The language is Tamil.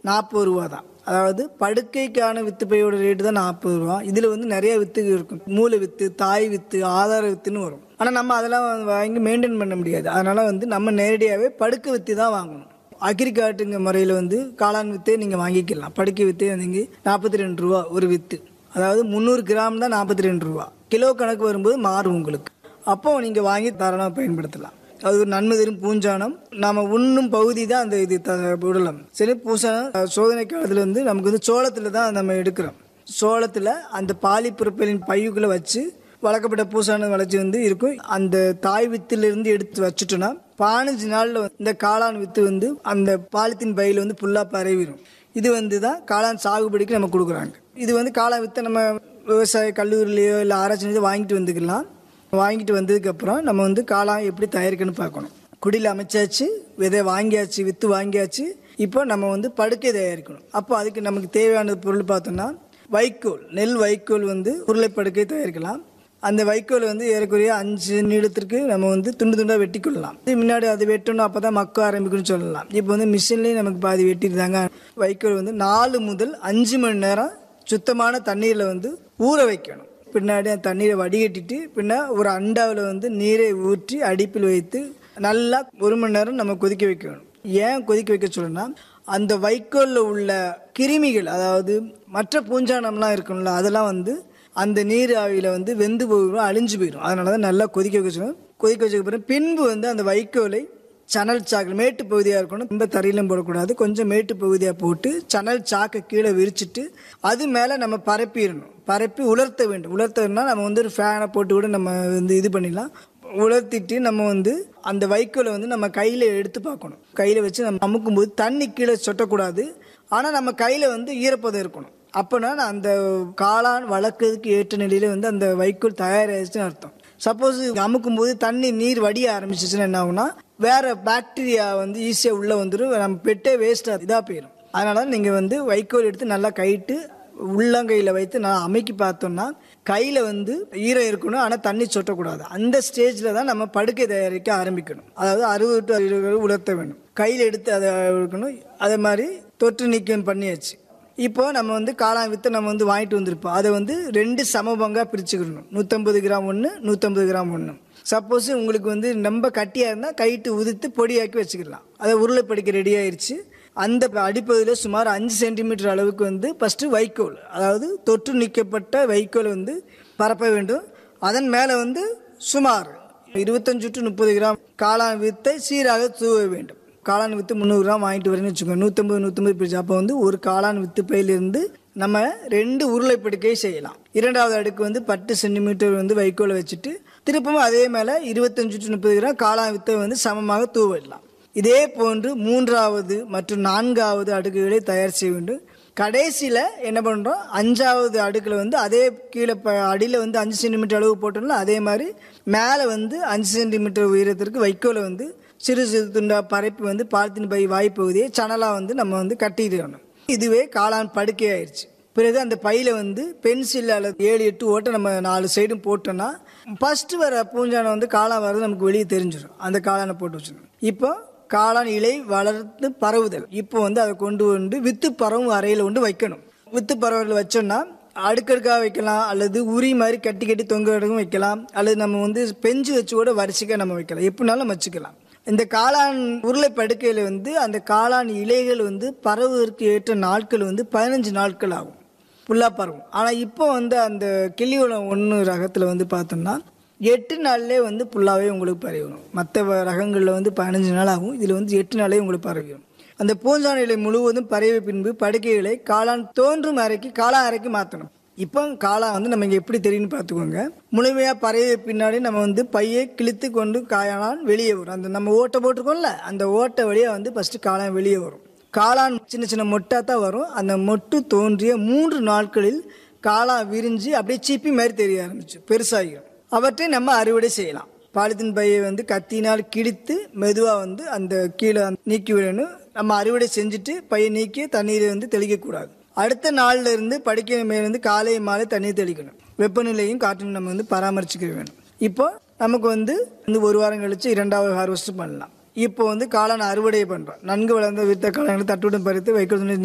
நாற்பது ரூபா தான் அதாவது படுக்கைக்கான வித்து பையோட ரேட்டு தான் நாற்பது ரூபா இதில் வந்து நிறைய வித்துகள் இருக்கும் மூளை வித்து தாய் வித்து ஆதார வித்துன்னு வரும் ஆனால் நம்ம அதெல்லாம் வாங்கி மெயின்டைன் பண்ண முடியாது அதனால வந்து நம்ம நேரடியாகவே படுக்கை வித்து தான் வாங்கணும் அக்ரிகாட்டுங்க முறையில் வந்து காளான் வித்தே நீங்கள் வாங்கிக்கலாம் படுக்கை வித்தே நீங்கள் நாற்பத்தி ரெண்டு ரூபா ஒரு வித்து அதாவது முந்நூறு கிராம் தான் நாற்பத்தி ரெண்டு ரூபா கிலோ கணக்கு வரும்போது மாறும் உங்களுக்கு அப்போ நீங்கள் வாங்கி தாராளமாக பயன்படுத்தலாம் அது ஒரு நன்மை தரும் பூஞ்சானம் நாம உண்ணும் பகுதி தான் அந்த இது த- விடலாம் சரி பூசானம் சோதனை காலத்தில் வந்து நமக்கு வந்து சோளத்தில் தான் நம்ம எடுக்கிறோம் சோளத்தில் அந்த பாலிபுரப்பலின் பையுக்குள்ளே வச்சு வளர்க்கப்பட்ட பூசான வளர்ச்சி வந்து இருக்கும் அந்த தாய் வித்திலிருந்து எடுத்து வச்சுட்டோம்னா பதினஞ்சு நாளில் இந்த காளான் வித்து வந்து அந்த பாலித்தீன் பையில் வந்து ஃபுல்லாக பரவிடும் இது வந்து தான் காளான் சாகுபடிக்கு நம்ம கொடுக்குறாங்க இது வந்து காளான் வித்தை நம்ம விவசாய கல்லூரிலையோ இல்லை ஆராய்ச்சி நிலையத்திலயோ வாங்கிட்டு வந்துக்கலாம் வாங்கிட்டு வந்ததுக்கப்புறம் நம்ம வந்து காளான் எப்படி தயாரிக்கணும்னு பார்க்கணும் குடியில் அமைச்சாச்சு விதை வாங்கியாச்சு வித்து வாங்கியாச்சு இப்போ நம்ம வந்து படுக்கை தயாரிக்கணும் அப்போ அதுக்கு நமக்கு தேவையான பொருள் பார்த்தோம்னா வைக்கோல் நெல் வைக்கோல் வந்து உருளை படுக்கை தயாரிக்கலாம் அந்த வைக்கோல் வந்து ஏறக்குறைய அஞ்சு நீளத்திற்கு நம்ம வந்து துண்டு துண்டாக வெட்டி கொள்ளலாம் இது முன்னாடி அது வெட்டணும் அப்போ தான் மக்க ஆரம்பிக்கும்னு சொல்லலாம் இப்போ வந்து மிஷின்லேயும் நமக்கு பாதி வெட்டிருந்தாங்க வைக்கோல் வந்து நாலு முதல் அஞ்சு மணி நேரம் சுத்தமான தண்ணீரில் வந்து ஊற வைக்கணும் பின்னாடி அந்த தண்ணீரை வடிகட்டிட்டு பின்ன ஒரு அண்டாவில் வந்து நீரை ஊற்றி அடுப்பில் வைத்து நல்லா ஒரு மணி நேரம் நம்ம கொதிக்க வைக்கணும் ஏன் கொதிக்க வைக்க சொல்லணும்னா அந்த வைக்கோலில் உள்ள கிருமிகள் அதாவது மற்ற பூஞ்சானம்லாம் இருக்கும்ல அதெல்லாம் வந்து அந்த நீர் ஆவியில் வந்து வெந்து போயிடும் அழிஞ்சு போயிடும் அதனால தான் நல்லா கொதிக்க வைக்க சொல்லணும் கொதிக்க வச்சதுக்கு பிறகு பின்பு வந்து அந்த வைக்கோலை சணல் சாக்கு மேட்டு பகுதியாக இருக்கணும் ரொம்ப தரையிலும் போடக்கூடாது கொஞ்சம் மேட்டு பகுதியாக போட்டு சணல் சாக்கை கீழே விரிச்சிட்டு அது மேலே நம்ம பரப்பிடணும் பரப்பி உலர்த்த வேண்டும் உலர்த்தணும்னா நம்ம வந்து ஒரு ஃபேனை போட்டு கூட நம்ம வந்து இது பண்ணிடலாம் உலர்த்திட்டு நம்ம வந்து அந்த வைக்கோலை வந்து நம்ம கையில் எடுத்து பார்க்கணும் கையில் வச்சு நம்ம அமுக்கும்போது தண்ணி கீழே சொட்டக்கூடாது ஆனால் நம்ம கையில் வந்து ஈரப்பதம் இருக்கணும் அப்போனா அந்த காளான் வளர்க்கறதுக்கு ஏற்ற நிலையில வந்து அந்த வைக்கோல் தயாராகிடுச்சுன்னு அர்த்தம் சப்போஸ் அமுக்கும் போது தண்ணி நீர் வடிய ஆரம்பிச்சிச்சுன்னா என்ன ஆகும்னா வேற பாக்டீரியா வந்து ஈஸியாக உள்ளே வந்துடும் நம்ம பெட்டே வேஸ்ட்டாக இதாக போயிடும் அதனால நீங்கள் வந்து வைக்கோல் எடுத்து நல்லா கைட்டு உள்ளங்கையில் வைத்து நல்லா அமைக்கி பார்த்தோம்னா கையில் வந்து ஈரம் இருக்கணும் ஆனால் தண்ணி சொட்டக்கூடாது அந்த ஸ்டேஜில் தான் நம்ம படுக்கை தயாரிக்க ஆரம்பிக்கணும் அதாவது அறுபது டு அறுபது உலர்த்த வேண்டும் கையில் எடுத்து அதை இருக்கணும் அதே மாதிரி தொற்று நீக்கம் பண்ணியாச்சு இப்போ நம்ம வந்து காளான் வித்தை நம்ம வந்து வாங்கிட்டு வந்திருப்போம் அதை வந்து ரெண்டு சம பங்காக பிரிச்சுக்கிடணும் நூற்றம்பது கிராம் ஒன்று நூற்றம்பது கிராம் ஒன்று சப்போஸ் உங்களுக்கு வந்து ரொம்ப கட்டியாக இருந்தால் கைட்டு உதித்து பொடியாக்கி வச்சுக்கலாம் அதை உருளை படிக்க ரெடி ஆயிருச்சு அந்த அடிப்பகுதியில் சுமார் அஞ்சு சென்டிமீட்டர் அளவுக்கு வந்து ஃபஸ்ட்டு வைக்கோல் அதாவது தொற்று நீக்கப்பட்ட வைக்கோல் வந்து பரப்ப வேண்டும் அதன் மேலே வந்து சுமார் இருபத்தஞ்சு டு முப்பது கிராம் காளான் வித்தை சீராக தூவ வேண்டும் காளான் வித்து முந்நூறு கிராம் வாங்கிட்டு வரேன்னு வச்சுக்கோங்க நூற்றம்பது நூற்றம்பது பிரிச்சு அப்போ வந்து ஒரு காளான் வித்து பையிலிருந்து நம்ம ரெண்டு உருளை படுக்கை செய்யலாம் இரண்டாவது அடுக்கு வந்து பத்து சென்டிமீட்டர் வந்து வைக்கோலை வச்சுட்டு திருப்பவும் அதே மேலே இருபத்தஞ்சு டு முப்பது கிராம் காளான் வித்தை வந்து சமமாக தூவிடலாம் இதே போன்று மூன்றாவது மற்றும் நான்காவது அடுக்குகளை தயார் செய்ய வேண்டும் கடைசியில் என்ன பண்ணுறோம் அஞ்சாவது அடுக்கில் வந்து அதே கீழே ப அடியில் வந்து அஞ்சு சென்டிமீட்டர் அளவு போட்டோம்ல அதே மாதிரி மேலே வந்து அஞ்சு சென்டிமீட்டர் உயரத்திற்கு வைக்கோலை வந்து சிறு சிறு துண்டா பரப்பி வந்து பாலித்தீன் பை வாய்ப்பகுதியை சணலாக வந்து நம்ம வந்து கட்டிடணும் இதுவே காளான் படுக்கை ஆயிடுச்சு பிறகு அந்த பையில வந்து பென்சில் அல்லது ஏழு எட்டு ஓட்டை நம்ம நாலு சைடும் போட்டோம்னா ஃபர்ஸ்ட் வர பூஞ்சானம் வந்து காளான் வர்றது நமக்கு வெளியே தெரிஞ்சிடும் அந்த காளானை போட்டு வச்சிடணும் இப்போ காளான் இலை வளர்த்து பரவுதல் இப்போ வந்து அதை கொண்டு வந்து வித்து பரவும் அறையில் கொண்டு வைக்கணும் வித்து பரவல் வச்சோம்னா அடுக்கடுக்காக வைக்கலாம் அல்லது உரி மாதிரி கட்டி கட்டி தொங்க இடக்கும் வைக்கலாம் அல்லது நம்ம வந்து பெஞ்சு வச்சு கூட வரிசைக்காக நம்ம வைக்கலாம் எப்படினாலும் நம்ம வச்சுக்கலாம் இந்த காளான் உருளை படுக்கையில் வந்து அந்த காளான் இலைகள் வந்து பரவுவதற்கு ஏற்ற நாட்கள் வந்து பதினஞ்சு நாட்கள் ஆகும் ஃபுல்லாக பரவும் ஆனால் இப்போ வந்து அந்த கிளியோளம் ஒன்று ரகத்தில் வந்து பார்த்தோம்னா எட்டு நாள்லேயே வந்து ஃபுல்லாகவே உங்களுக்கு பரவிடும் மற்ற ரகங்களில் வந்து பதினஞ்சு நாள் ஆகும் இதில் வந்து எட்டு நாளே உங்களுக்கு பரவிடும் அந்த பூஞ்சான இலை முழுவதும் பரவிய பின்பு படுக்கைகளை காளான் தோன்றும் அறைக்கு காளான் அறைக்கு மாற்றணும் இப்போ காளான் வந்து நம்ம இங்கே எப்படி தெரியும்னு பார்த்துக்கோங்க முழுமையாக பரவிய பின்னாடி நம்ம வந்து பையை கிழித்து கொண்டு காளான் வெளியே வரும் அந்த நம்ம ஓட்டை போட்டிருக்கோம்ல அந்த ஓட்டை வழியாக வந்து ஃபஸ்ட்டு காளான் வெளியே வரும் காளான் சின்ன சின்ன மொட்டாக தான் வரும் அந்த மொட்டு தோன்றிய மூன்று நாட்களில் காளான் விரிஞ்சு அப்படியே சிப்பி மாதிரி தெரிய ஆரம்பிச்சு பெருசாகிடும் அவற்றை நம்ம அறுவடை செய்யலாம் பாலித்தீன் பையை வந்து கத்தினால் கிழித்து மெதுவாக வந்து அந்த கீழே நீக்கி விடணும் நம்ம அறுவடை செஞ்சுட்டு பையை நீக்கி தண்ணீரை வந்து தெளிக்கக்கூடாது அடுத்த நாள்ல இருந்து படுக்கை மேலிருந்து காலை மாலை தண்ணீர் தெளிக்கணும் வெப்பநிலையும் காற்றையும் நம்ம வந்து பராமரிச்சுக்க வேணும் இப்போ நமக்கு வந்து இந்த ஒரு வாரம் கழிச்சு இரண்டாவது ஹார்வெஸ்ட் பண்ணலாம் இப்போ வந்து காளான் அறுவடை பண்ணுறோம் நன்கு வளர்ந்த வித்த காளான்களை தட்டுடன் பறித்து வைக்கிறது